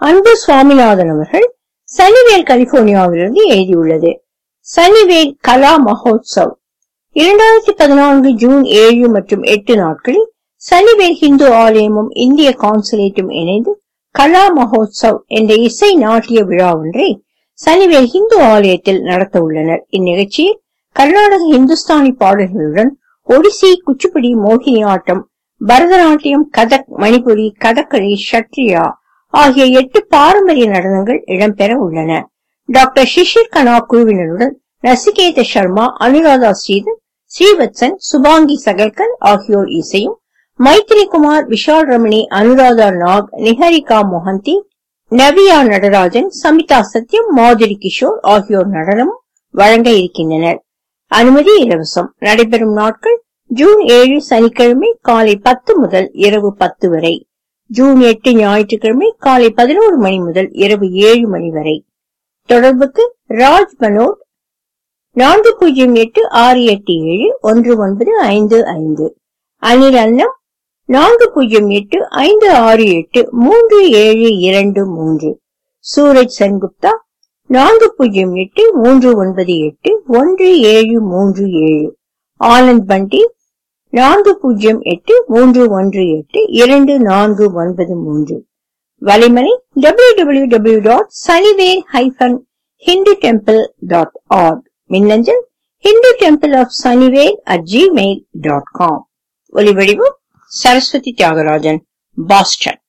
அன்பு சுவாமிநாதன் அவர்கள் சனிவேல் கலிபோர்னியாவிலிருந்து எழுதியுள்ளது சனிவேல் கலா மகோத்சவ் இரண்டாயிரத்தி பதினான்கு ஜூன் ஏழு மற்றும் எட்டு நாட்களில் சனிவேல் ஹிந்து ஆலயமும் இந்திய கான்சுலேட்டும் இணைந்து கலா மகோத்சவ் என்ற இசை நாட்டிய விழா ஒன்றை சனிவேல் ஹிந்து ஆலயத்தில் நடத்த உள்ளனர் இந்நிகழ்ச்சியில் கர்நாடக இந்துஸ்தானி பாடல்களுடன் ஒடிசி குச்சிப்புடி மோகினி ஆட்டம் பரதநாட்டியம் கதக் மணிப்புரி கதகளி ஷட்ரியா ஆகிய எட்டு பாரம்பரிய நடனங்கள் இடம்பெற உள்ளன டாக்டர் ஷிஷிர் கனா குழுவினருடன் நசிகேத சர்மா அனுராதா ஸ்ரீதர் ஸ்ரீவத்சன் சுபாங்கி சகல்கர் ஆகியோர் இசையும் மைத்திரி குமார் விஷால் ரமணி அனுராதா நாக் நிஹரிகா மொஹந்தி நவியா நடராஜன் சமிதா சத்யம் மாதுரி கிஷோர் ஆகியோர் நடனமும் வழங்க இருக்கின்றனர் அனுமதி இலவசம் நடைபெறும் நாட்கள் ஜூன் ஏழு சனிக்கிழமை காலை பத்து முதல் இரவு பத்து வரை ஜூன் எட்டு ஞாயிற்றுக்கிழமை காலை பதினோரு மணி முதல் இரவு ஏழு மணி வரை தொடர்புக்கு ராஜ் பனோட் நான்கு பூஜ்ஜியம் எட்டு ஆறு எட்டு ஏழு ஒன்று ஒன்பது ஐந்து ஐந்து அனில் அன்னம் நான்கு பூஜ்ஜியம் எட்டு ஐந்து ஆறு எட்டு மூன்று ஏழு இரண்டு மூன்று சூரஜ் சென்குப்தா நான்கு பூஜ்ஜியம் எட்டு மூன்று ஒன்பது எட்டு ஒன்று ஏழு மூன்று ஏழு ஆனந்த் பண்டி நான்கு பூஜ்ஜியம் எட்டு மூன்று ஒன்று எட்டு இரண்டு நான்கு ஒன்பது மூன்று வலைமணி W W W dot Sunnyvale hyphen Hindu temple dot org மின்னஞ்சல் Hindu temple of Sunnyvale at Gmail dot com ஒலிவடிவு சரஸ்வதி தியாகராஜன் பாஸ்டன்